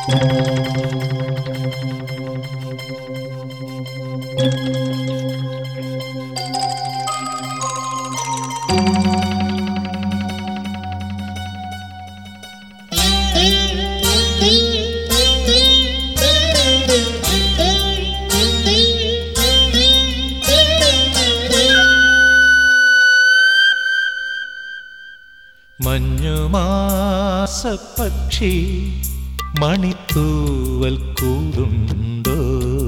മഞ്ഞുമാസപ്പക്ഷി മണിത്തൂവൽ കൂടുണ്ടോ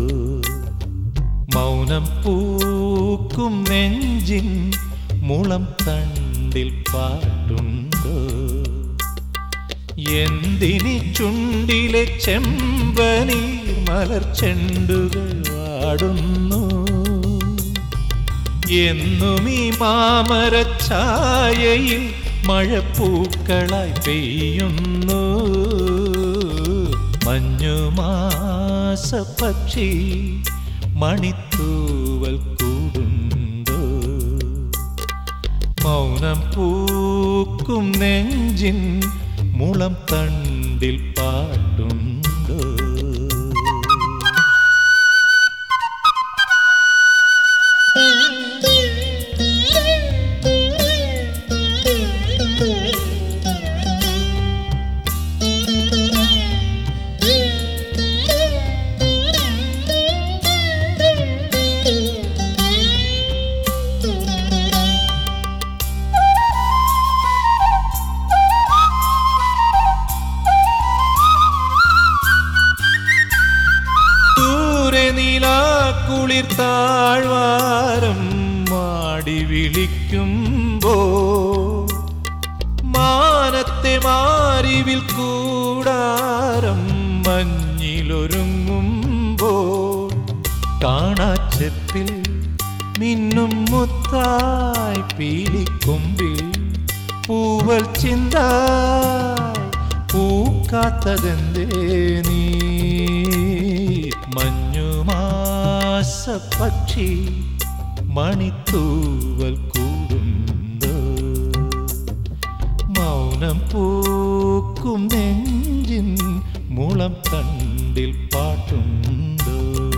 മൗനം പൂക്കും നെഞ്ചിൻ മുളം തണ്ടിൽ പാട്ടുണ്ടോ എന്തിനി ചുണ്ടിലെ ചെമ്പനീർ മലർ ചെണ്ടുകൾ വാടുന്നു എന്നും ഈ മാമരച്ചായയിൽ മഴപ്പൂക്കളായി പെയ്യുന്നു മഞ്ഞുമാസപ്പക്ഷി മണിത്തൂവൽ കൂടുണ്ടോ മൗനം പൂക്കും നെഞ്ചിൻ മുളം തണ്ടിൽ പാട്ടുണ്ടോ ദൂരെ നീലാക്കുളിർ താഴ്വാരം മാടി വിളിക്കുമ്പോ മാനത്തെ മാറിവിൽ കൂടാരം മഞ്ഞിലൊരുങ്ങുമ്പോ കാണാച്ചെപ്പിൽ മിന്നും മുത്തായി പീലിക്കൊമ്പിൽ പൂവൽ ചിന്തായി പൂക്കാത്തതെന്തേ നീ മഞ്ഞുമാസപ്പക്ഷി മണിത്തൂവൽ കൂടുണ്ടോ മൗനം പൂക്കും നെഞ്ചിൻ മുളം തണ്ടിൽ പാട്ടുണ്ടോ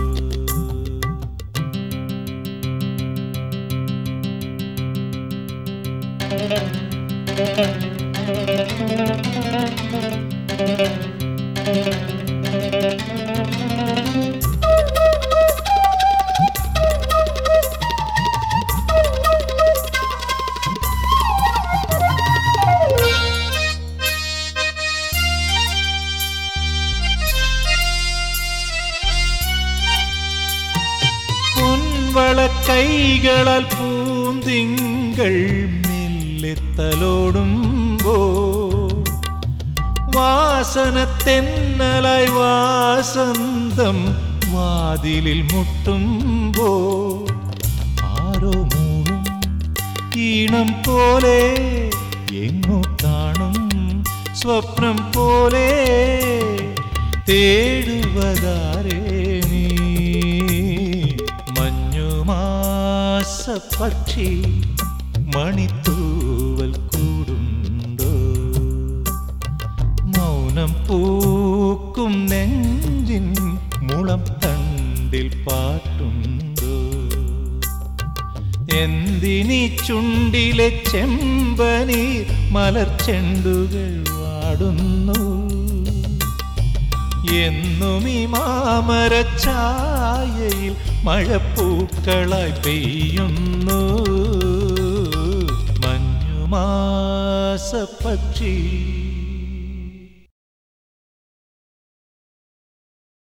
പൊൻവള കൈകളാൽ പൂന്തിങ്കൾ മെല്ലെത്തലോടുമ്പോ വാസന തെന്നലായി വാസന്തം വാതിലിൽ മുട്ടുമ്പോ ആരോ മൂളും ഈണം പോലെ എങ്ങോ കാണും സ്വപ്നം പോലെ തേടുവതാരേ നീ മഞ്ഞുമാസപ്പക്ഷി മണിത്തൂവൽ കൂടുണ്ടോ മൗനം പൂക്കും നെഞ്ചിൻ മുളം തണ്ടിൽ പാട്ടുണ്ടോ എന്തിനി ചുണ്ടിലെ ചെമ്പനീർ മലർ ചെണ്ടുകൾ വാടുന്നു എന്നും ഈ മാമരച്ചായയിൽ മഴപ്പൂക്കളായി പെയ്യുന്നു മഞ്ഞുമാസപ്പക്ഷി